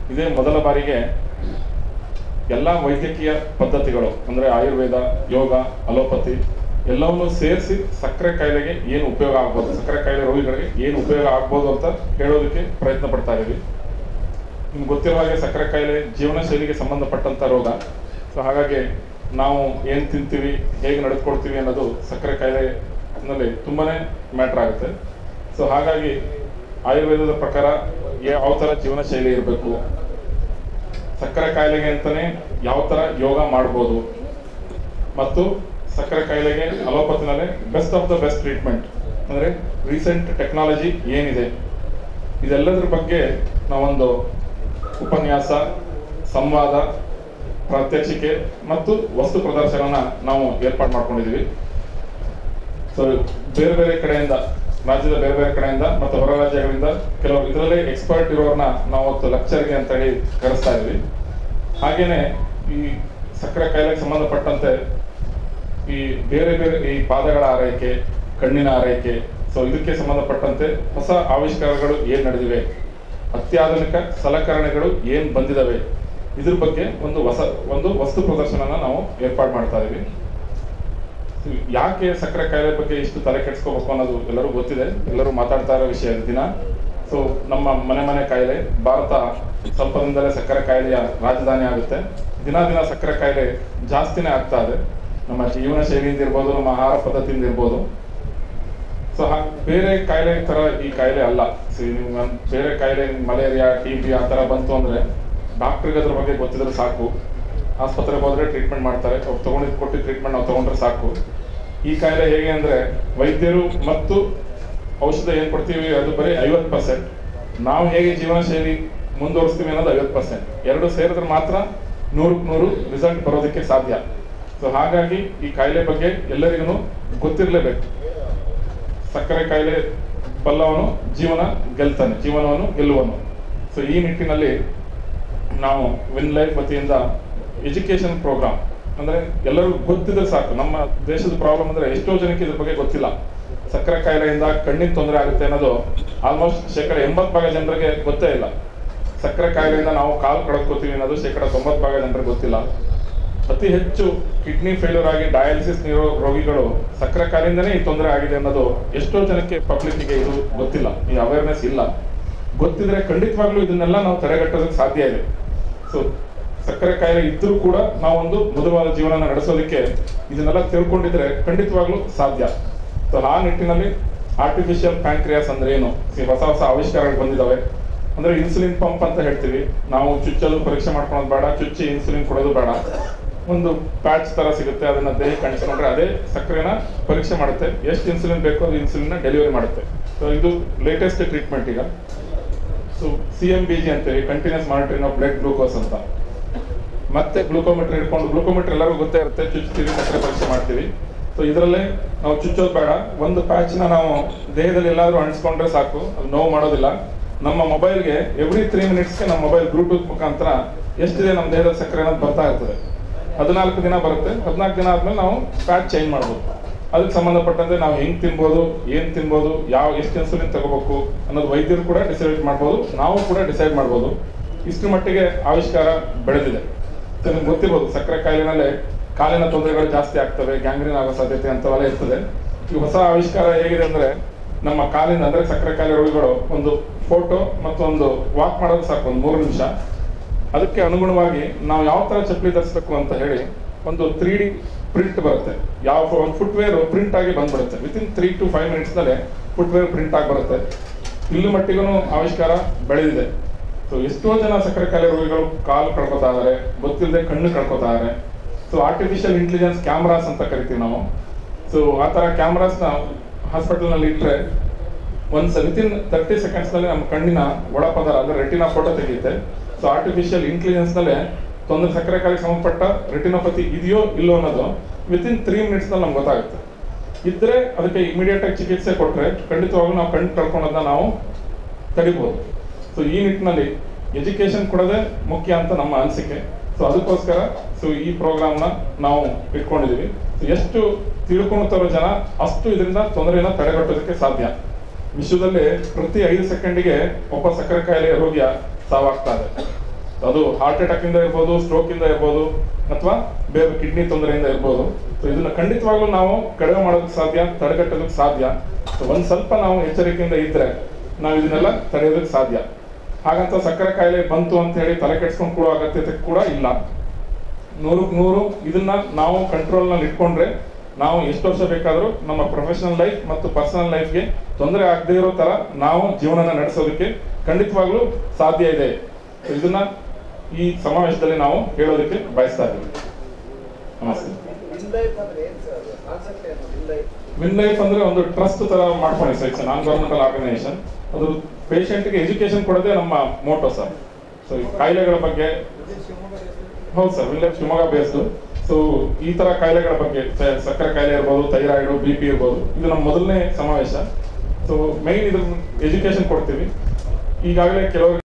ಇದೇ ಮೊದಲ ಬಾರಿಗೆ ಎಲ್ಲ ವೈದ್ಯಕೀಯ ಪದ್ಧತಿಗಳು ಅಂದರೆ ಆಯುರ್ವೇದ ಯೋಗ ಅಲೋಪತಿ ಎಲ್ಲವನ್ನು ಸೇರಿಸಿ ಸಕ್ಕರೆ ಕಾಯಿಲೆಗೆ ಏನು ಉಪಯೋಗ ಆಗ್ಬೋದು ಸಕ್ಕರೆ ಕಾಯಿಲೆ ರೋಗಿಗಳಿಗೆ ಏನು ಉಪಯೋಗ ಆಗ್ಬೋದು ಅಂತ ಹೇಳೋದಕ್ಕೆ ಪ್ರಯತ್ನ ಪಡ್ತಾ ಇದ್ದೀವಿ ನಿಮ್ಗೆ ಗೊತ್ತಿರೋ ಹಾಗೆ ಸಕ್ಕರೆ ಕಾಯಿಲೆ ಜೀವನ ಶೈಲಿಗೆ ಸಂಬಂಧಪಟ್ಟಂಥ ರೋಗ ಸೊ ಹಾಗಾಗಿ ನಾವು ಏನು ತಿಂತೀವಿ ಹೇಗೆ ನಡೆದುಕೊಳ್ತೀವಿ ಅನ್ನೋದು ಸಕ್ಕರೆ ಕಾಯಿಲೆನಲ್ಲಿ ತುಂಬಾ ಮ್ಯಾಟ್ರ್ ಆಗುತ್ತೆ ಸೊ ಹಾಗಾಗಿ ಆಯುರ್ವೇದದ ಪ್ರಕಾರ ಯಾವ ಥರ ಜೀವನ ಶೈಲಿ ಇರಬೇಕು ಸಕ್ಕರೆ ಕಾಯಿಲೆಗೆ ಅಂತಲೇ ಯಾವ ಥರ ಯೋಗ ಮಾಡ್ಬೋದು ಮತ್ತು ಸಕ್ಕರೆ ಕಾಯಿಲೆಗೆ ಅಲೋಪತಿನಲ್ಲೇ best of the best treatment ಅಂದರೆ ರೀಸೆಂಟ್ ಟೆಕ್ನಾಲಜಿ ಏನಿದೆ ಇದೆಲ್ಲದ್ರ ಬಗ್ಗೆ ನಾವೊಂದು ಉಪನ್ಯಾಸ ಸಂವಾದ ಪ್ರಾತ್ಯಕ್ಷಿಕೆ ಮತ್ತು ವಸ್ತು ಪ್ರದರ್ಶನನ ನಾವು ಏರ್ಪಾಡು ಮಾಡ್ಕೊಂಡಿದ್ದೀವಿ ಸೊ ಬೇರೆ ಬೇರೆ ಕಡೆಯಿಂದ ರಾಜ್ಯದ ಬೇರೆ ಬೇರೆ ಕಡೆಯಿಂದ ಮತ್ತು ಹೊರ ರಾಜ್ಯಗಳಿಂದ ಕೆಲವು ಇದರಲ್ಲೇ ಎಕ್ಸ್ಪರ್ಟ್ ಇರೋರನ್ನ ನಾವು ಅವತ್ತು ಲೆಕ್ಚರ್ಗೆ ಅಂತೇಳಿ ಕರೆಸ್ತಾ ಇದ್ವಿ ಹಾಗೇನೆ ಈ ಸಕ್ಕರೆ ಕಾಯಿಲೆಗೆ ಸಂಬಂಧಪಟ್ಟಂತೆ ಈ ಬೇರೆ ಬೇರೆ ಈ ಪಾದಗಳ ಆರೈಕೆ ಕಣ್ಣಿನ ಆರೈಕೆ ಸೊ ಇದಕ್ಕೆ ಸಂಬಂಧಪಟ್ಟಂತೆ ಹೊಸ ಆವಿಷ್ಕಾರಗಳು ಏನ್ ನಡೆದಿವೆ ಅತ್ಯಾಧುನಿಕ ಸಲಕರಣೆಗಳು ಏನ್ ಬಂದಿದಾವೆ ಇದ್ರ ಬಗ್ಗೆ ಒಂದು ಹೊಸ ಒಂದು ವಸ್ತು ಪ್ರದರ್ಶನನ ನಾವು ಏರ್ಪಾಡು ಮಾಡ್ತಾ ಇದೀವಿ ಯಾಕೆ ಸಕ್ಕರೆ ಕಾಯಿಲೆ ಬಗ್ಗೆ ಇಷ್ಟು ತಲೆ ಕೆಡಿಸ್ಕೋಬೇಕು ಅನ್ನೋದು ಎಲ್ಲರೂ ಗೊತ್ತಿದೆ ಎಲ್ಲರೂ ಮಾತಾಡ್ತಾ ಇರೋ ವಿಷಯ ಇದು ದಿನ ಸೊ ನಮ್ಮ ಮನೆ ಮನೆ ಕಾಯಿಲೆ ಭಾರತ ಸ್ವಲ್ಪ ದಿನದಲ್ಲೇ ಸಕ್ಕರೆ ಕಾಯಿಲೆಯ ರಾಜಧಾನಿ ಆಗುತ್ತೆ ದಿನ ದಿನ ಸಕ್ಕರೆ ಕಾಯಿಲೆ ಜಾಸ್ತಿನೇ ಆಗ್ತಾ ಇದೆ ನಮ್ಮ ಜೀವನ ಶೈಲಿಯಿಂದ ಇರ್ಬೋದು ನಮ್ಮ ಆಹಾರ ಪದ್ಧತಿಯಿಂದ ಇರ್ಬೋದು ಸೊ ಬೇರೆ ಕಾಯಿಲೆ ತರ ಈ ಕಾಯಿಲೆ ಅಲ್ಲ ಸೊ ನಿಮ್ಗೆ ಬೇರೆ ಕಾಯಿಲೆ ಮಲೇರಿಯಾ ಟಿ ಬಿ ಆ ಥರ ಬಂತು ಅಂದ್ರೆ ಡಾಕ್ಟ್ರಿಗೆ ಅದ್ರ ಬಗ್ಗೆ ಗೊತ್ತಿದ್ರೆ ಸಾಕು ಆಸ್ಪತ್ರೆಗೆ ಹೋದ್ರೆ ಟ್ರೀಟ್ಮೆಂಟ್ ಮಾಡ್ತಾರೆ ಅವ್ರು ತಗೊಂಡಿದ್ದು ಕೊಟ್ಟು ಟ್ರೀಟ್ಮೆಂಟ್ ನಾವು ತಗೊಂಡ್ರೆ ಸಾಕು ಈ ಕಾಯಿಲೆ ಹೇಗೆ ಅಂದ್ರೆ ವೈದ್ಯರು ಮತ್ತು ಔಷಧ ಏನ್ ಕೊಡ್ತೀವಿ ಅದು ಬರೀ ಐವತ್ತು ಪರ್ಸೆಂಟ್ ನಾವು ಹೇಗೆ ಜೀವನ ಶೈಲಿ ಮುಂದುವರಿಸ್ತೀವಿ ಅನ್ನೋದು ಐವತ್ತು ಪರ್ಸೆಂಟ್ ಎರಡು ಸೇರಿದ್ರೆ ಮಾತ್ರ ನೂರಕ್ಕೆ ನೂರು ರಿಸಲ್ಟ್ ಬರೋದಕ್ಕೆ ಸಾಧ್ಯ ಸೊ ಹಾಗಾಗಿ ಈ ಕಾಯಿಲೆ ಬಗ್ಗೆ ಎಲ್ಲರಿಗೂ ಗೊತ್ತಿರಲೇಬೇಕು ಸಕ್ಕರೆ ಕಾಯಿಲೆ ಬಲ್ಲವನು ಜೀವನ ಗೆಲ್ತಾನೆ ಜೀವನವನ್ನು ಗೆಲ್ಲುವನು ಸೊ ಈ ನಿಟ್ಟಿನಲ್ಲಿ ನಾವು ವಿನ್ ಲೈಫ್ ವತಿಯಿಂದ ಎಜುಕೇಶನ್ ಪ್ರೋಗ್ರಾಮ್ ಅಂದ್ರೆ ಎಲ್ಲರಿಗೂ ಗೊತ್ತಿದ್ರೆ ಸಾಕು ನಮ್ಮ ದೇಶದ ಪ್ರಾಬ್ಲಮ್ ಅಂದ್ರೆ ಎಷ್ಟೋ ಜನಕ್ಕೆ ಇದ್ರ ಬಗ್ಗೆ ಗೊತ್ತಿಲ್ಲ ಸಕ್ಕರೆ ಕಾಯಿಲೆಯಿಂದ ಕಣ್ಣಿನ ತೊಂದರೆ ಆಗುತ್ತೆ ಅನ್ನೋದು ಆಲ್ಮೋಸ್ಟ್ ಶೇಕಡ ಎಂಬತ್ತು ಭಾಗ ಜನರಿಗೆ ಗೊತ್ತೇ ಇಲ್ಲ ಸಕ್ಕರೆ ಕಾಯಿಲೆಯಿಂದ ನಾವು ಕಾಲು ಕಳ್ಕೊತೀವಿ ಅನ್ನೋದು ಶೇಕಡ ತೊಂಬತ್ತು ಭಾಗ ಜನರಿಗೆ ಗೊತ್ತಿಲ್ಲ ಅತಿ ಹೆಚ್ಚು ಕಿಡ್ನಿ ಫೇಲ್ಯೂರ್ ಆಗಿ ಡಯಾಲಿಸಿಸ್ ನೀಡೋ ರೋಗಿಗಳು ಸಕ್ಕರೆ ಕಾಯಿಲೆಯಿಂದನೇ ಈ ತೊಂದರೆ ಆಗಿದೆ ಅನ್ನೋದು ಎಷ್ಟೋ ಜನಕ್ಕೆ ಪಬ್ಲಿಕ್ಗೆ ಇದು ಗೊತ್ತಿಲ್ಲ ಈ ಅವೇರ್ನೆಸ್ ಇಲ್ಲ ಗೊತ್ತಿದ್ರೆ ಖಂಡಿತವಾಗ್ಲೂ ಇದನ್ನೆಲ್ಲ ನಾವು ತಡೆಗಟ್ಟೋದಕ್ಕೆ ಸಾಧ್ಯ ಇದೆ ಸೊ ಸಕ್ಕರೆ ಕಾಯಿಲೆ ಇದ್ರೂ ಕೂಡ ನಾವೊಂದು ಮೃದುವಾದ ಜೀವನ ನಡೆಸೋದಕ್ಕೆ ಇದನ್ನೆಲ್ಲ ತಿಳ್ಕೊಂಡಿದ್ರೆ ಖಂಡಿತವಾಗ್ಲೂ ಸಾಧ್ಯ ಸೊ ಆ ನಿಟ್ಟಿನಲ್ಲಿ ಆರ್ಟಿಫಿಷಿಯಲ್ ಪ್ಯಾಂಕ್ರಿಯಾಸ್ ಅಂದ್ರೆ ಏನು ಈ ಹೊಸ ಹೊಸ ಆವಿಷ್ಕಾರಗಳು ಬಂದಿದಾವೆ ಅಂದ್ರೆ ಇನ್ಸುಲಿನ್ ಪಂಪ್ ಅಂತ ಹೇಳ್ತೀವಿ ನಾವು ಚುಚ್ಚಲು ಪರೀಕ್ಷೆ ಮಾಡ್ಕೊಳೋದು ಬೇಡ ಚುಚ್ಚಿ ಇನ್ಸುಲಿನ್ ಕೊಡೋದು ಬೇಡ ಒಂದು ಪ್ಯಾಚ್ ತರ ಸಿಗುತ್ತೆ ಅದನ್ನ ದೇಹಕ್ಕೆ ಅಂಟಿಸ್ಕೊಂಡ್ರೆ ಅದೇ ಸಕ್ಕರೆನ ಪರೀಕ್ಷೆ ಮಾಡುತ್ತೆ ಎಷ್ಟು ಇನ್ಸುಲಿನ್ ಬೇಕೋ ಅದು ಇನ್ಸುಲಿನ್ ಡೆಲಿವರಿ ಮಾಡುತ್ತೆ ಸೊ ಇದು ಲೇಟೆಸ್ಟ್ ಟ್ರೀಟ್ಮೆಂಟ್ ಈಗ so C M B G ಅಂತೇಳಿ continuous monitoring of blood glucose ಅಂತ ಮತ್ತೆ ಗ್ಲೂಕೋಮೀಟರ್ ಇಟ್ಕೊಂಡು ಗ್ಲೂಕೋಮೀಟರ್ ಎಲ್ಲರಿಗೂ ಗೊತ್ತೇ ಇರುತ್ತೆ ಚುಚ್ತೀವಿ ಸಕ್ಕರೆ ಪರೀಕ್ಷೆ ಮಾಡ್ತೀವಿ ಸೊ ಇದರಲ್ಲೇ ನಾವು ಚುಚ್ಚೋದು ಬೇಡ ಒಂದು ಪ್ಯಾಚ್ನ ನಾವು ದೇಹದಲ್ಲಿ ಎಲ್ಲಾದ್ರೂ ಅಂಟಿಸ್ಕೊಂಡ್ರೆ ಸಾಕು ಅದು ನೋವು ಮಾಡೋದಿಲ್ಲ ನಮ್ಮ ಮೊಬೈಲ್ಗೆ ಎವ್ರಿ ತ್ರೀ ಮಿನಿಟ್ಸ್ಗೆ ನಮ್ಮ ಮೊಬೈಲ್ ಬ್ಲೂಟೂತ್ ಮುಖಾಂತರ ಎಷ್ಟಿದೆ ನಮ್ಮ ದೇಹದ ಸಕ್ಕರೆ ಅನ್ನೋದು ಬರ್ತಾ ಇರ್ತದೆ ಹದಿನಾಲ್ಕು ದಿನ ಬರುತ್ತೆ ಹದಿನಾಲ್ಕು ದಿನ ಆದ್ಮೇಲೆ ನಾವು ಪ್ಯಾಚ್ ಚೇಂಜ್ ಮಾಡ್ಬೋದು ಅದಕ್ಕೆ ಸಂಬಂಧಪಟ್ಟಂತೆ ನಾವು ಹೆಂಗ್ ತಿನ್ಬೋದು ಏನ್ ತಿನ್ಬೋದು ಯಾವ ಎಷ್ಟು ಇನ್ಸುಲಿನ್ ತಗೋಬೇಕು ಅನ್ನೋದು ವೈದ್ಯರು ಕೂಡ ಡಿಸೈಡ್ ಮಾಡ್ಬೋದು ನಾವು ಕೂಡ ಡಿಸೈಡ್ ಮಾಡ್ಬೋದು ಇಷ್ಟು ಮಟ್ಟಿಗೆ ಆವಿಷ್ಕಾರ ಬೆಳೆದಿದೆ ಸೊ ನಿಮ್ಗೆ ಗೊತ್ತಿರ್ಬೋದು ಸಕ್ಕರೆ ಕಾಯಿಲೆನಲ್ಲೇ ಕಾಲಿನ ತೊಂದರೆಗಳು ಜಾಸ್ತಿ ಆಗ್ತವೆ ಗ್ಯಾಂಗ್ರೀನ್ ಆಗೋ ಸಾಧ್ಯತೆ ಅಂತವೆಲ್ಲ ಇರ್ತದೆ ಈ ಹೊಸ ಆವಿಷ್ಕಾರ ಹೇಗಿದೆ ಅಂದ್ರೆ ನಮ್ಮ ಕಾಲಿನ ಅಂದ್ರೆ ಸಕ್ಕರೆ ಕಾಯಿಲೆ ರೋಗಿಗಳು ಒಂದು ಫೋಟೋ ಮತ್ತು ಒಂದು ವಾಕ್ ಮಾಡೋದು ಸಾಕು ಒಂದು ಮೂರು ನಿಮಿಷ ಅದಕ್ಕೆ ಅನುಗುಣವಾಗಿ ನಾವು ಯಾವ ತರ ಚಪ್ಪಲಿ ಧರಿಸ್ಬೇಕು ಅಂತ ಹೇಳಿ ಒಂದು ತ್ರೀ ಡಿ ಪ್ರಿಂಟ್ ಬರುತ್ತೆ ಯಾವ ಒಂದು ಫುಟ್ವೇರ್ ಪ್ರಿಂಟ್ ಆಗಿ ಬಂದ್ಬಿಡುತ್ತೆ within three to five minutes ನಲ್ಲಿ ಫುಟ್ವೇರ್ ಪ್ರಿಂಟ್ ಆಗಿ ಬರುತ್ತೆ ಇಲ್ಲಿ ಮಟ್ಟಿಗೂ ಆವಿಷ್ಕಾರ ಬೆಳೆದಿದೆ ಸೊ ಎಷ್ಟೋ ಜನ ಸಕ್ಕರೆ ಕಾಯಿಲೆ ರೋಗಿಗಳು ಕಾಲು ಕಳ್ಕೊತಾ ಇದಾರೆ ಗೊತ್ತಿಲ್ಲದೆ ಕಣ್ಣು ಕಳ್ಕೊತಾ ಇದಾರೆ ಸೊ ಆರ್ಟಿಫಿಷಿಯಲ್ ಇಂಟೆಲಿಜೆನ್ಸ್ ಕ್ಯಾಮ್ರಾಸ್ ಅಂತ ಕರಿತೀವಿ ನಾವು ಸೊ ಆ ತರ ಕ್ಯಾಮ್ರಾಸ್ನ ಹಾಸ್ಪಿಟಲ್ ನಲ್ಲಿ ಇಟ್ಟರೆ ಒಂದ್ ವಿತಿನ್ ತರ್ಟಿ ಸೆಕೆಂಡ್ಸ್ ನಲ್ಲಿ ನಮ್ಮ ಕಣ್ಣಿನ ಒಳಪದರ ಅಂದ್ರೆ ರೆಟಿನಾ ಫೋಟೋ ತೆಗೆಯುತ್ತೆ ಸೊ ಆರ್ಟಿಫಿಷಿಯಲ್ ಇಂಟೆಲಿಜೆನ್ಸ್ ನಲ್ಲೇ ತೊಂದರೆ ಸಕ್ಕರೆ ಕಾಯಿಲೆಗೆ ಸಂಬಂಧಪಟ್ಟ ರೆಟಿನೋಪತಿ ಇದೆಯೋ ಇಲ್ಲೋ ಅನ್ನೋದು ವಿತಿನ್ ತ್ರೀ ಮಿನಿಟ್ಸ್ ನಲ್ಲಿ ನಮ್ಗೆ ಗೊತ್ತಾಗುತ್ತೆ ಇದ್ರೆ ಅದಕ್ಕೆ ಇಮಿಡಿಯೇಟ್ ಆಗಿ ಚಿಕಿತ್ಸೆ ಕೊಟ್ರೆ ಖಂಡಿತವಾಗ್ಲೂ ನಾವು ಕಣ್ಣು ಕಳ್ಕೊಳೋದನ್ನ ನಾವು ತಡಿಬಹುದು ಸೊ ಈ ನಿಟ್ಟಿನಲ್ಲಿ ಎಜುಕೇಶನ್ ಕೊಡೋದೇ ಮುಖ್ಯ ಅಂತ ನಮ್ಮ ಅನಿಸಿಕೆ ಸೊ ಅದಕ್ಕೋಸ್ಕರ ಸೊ ಈ ಪ್ರೋಗ್ರಾಮ್ನ ನಾವು ಇಟ್ಕೊಂಡಿದೀವಿ So ಎಷ್ಟು ತಿಳ್ಕೊಳ್ತಾರೋ ಜನ ಅಷ್ಟು ಇದರಿಂದ ತೊಂದರೆಯನ್ನ ತಡೆಗಟ್ಟೋದಕ್ಕೆ ಸಾಧ್ಯ ವಿಶ್ವದಲ್ಲಿ ಪ್ರತಿ ಐದು ಸೆಕೆಂಡಿಗೆ ಒಬ್ಬ ಸಕ್ಕರೆ ಕಾಯಿಲೆ ರೋಗಿಯ ಸಾವಾಗ್ತಾ ಇದೆ ಅದು ಹಾರ್ಟ್ ಅಟ್ಯಾಕ್ ಇಂದ ಇರ್ಬೋದು ಸ್ಟ್ರೋಕ್ ಇಂದ ಇರ್ಬೋದು ಅಥವಾ ಬೇರೆ ಕಿಡ್ನಿ ತೊಂದರೆಯಿಂದ ಇರ್ಬೋದು ಸೊ ಇದನ್ನ ಖಂಡಿತವಾಗ್ಲೂ ನಾವು ಕಡಿಮೆ ಮಾಡೋದಕ್ಕೆ ಸಾಧ್ಯ ತಡೆಗಟ್ಟೋದಕ್ಕೆ ಸಾಧ್ಯ ಸೊ ಒಂದ್ ಸ್ವಲ್ಪ ನಾವು ಎಚ್ಚರಿಕೆಯಿಂದ ಇದ್ರೆ ನಾವು ಇದನ್ನೆಲ್ಲ ತಡೆಯೋದಕ್ಕೆ ಸಾಧ್ಯ ಹಾಗಂತ ಸಕ್ಕರೆ ಕಾಯಿಲೆ ಬಂತು ಅಂತ ಹೇಳಿ ತಲೆ ಕೆಡ್ಸ್ಕೊಂಡು ಕೊಡೋ ಅಗತ್ಯತೆ ಕೂಡ ಇಲ್ಲ ನೂರಕ್ಕೆ ನೂರು ಇದನ್ನ ನಾವು ಕಂಟ್ರೋಲ್ ನಲ್ಲಿ ಇಟ್ಕೊಂಡ್ರೆ ನಾವು ಎಷ್ಟು ವರ್ಷ ಬೇಕಾದರೂ ನಮ್ಮ ಪ್ರೊಫೆಷನಲ್ ಲೈಫ್ ಮತ್ತು ಪರ್ಸನಲ್ ಲೈಫ್ಗೆ ತೊಂದರೆ ಆಗದೆ ಇರೋ ತರ ನಾವು ಜೀವನನ ನಡೆಸೋದಕ್ಕೆ ಖಂಡಿತವಾಗ್ಲೂ ಸಾಧ್ಯ ಇದೆ So ಇದನ್ನ ಈ ಸಮಾವೇಶದಲ್ಲಿ ನಾವು ಹೇಳೋದಕ್ಕೆ ಬಯಸ್ತಾ ಇದ್ದೀವಿ ನಮಸ್ತೆ ಇನ್ ಲೈಫ್ ಅಂದ್ರೆ ಏನ್ ಸರ್ ಕಾನ್ಸೆಪ್ಟ್ ಏನು ಇನ್ ಲೈಫ್ ವಿನ್ ಲೈಫ್ ಅಂದ್ರೆ ಒಂದು ಟ್ರಸ್ಟ್ ತರ ಮಾಡ್ಕೊಂಡು sir it's non governmental organisation ಅದು ಪೇಷಂಟ್ಗೆ ಎಜುಕೇಶನ್ ಕೊಡೋದೇ ನಮ್ಮ ಮೋಟೋ ಸರ್ ಸೊ ಈ ಕಾಯಿಲೆಗಳ ಬಗ್ಗೆ ಹೌದು sir Win Life Shivamogga based so ಈ ತರ ಕಾಯಿಲೆಗಳ ಬಗ್ಗೆ ಸ- ಸಕ್ಕರೆ ಕಾಯಿಲೆ ಇರ್ಬೋದು ಥೈರಾಯ್ಡ್ ಬಿ ಪಿ ಇರ್ಬೋದು ಇದು ನಮ್ಮ ಮೊದಲನೇ ಸಮಾವೇಶ ಸೊ ಮೈನ್ ಇದ್ರ ಎಜುಕೇಶನ್ ಕೊಡ್ತೀವಿ ಈಗಾಗಲೇ ಕೆಲವರು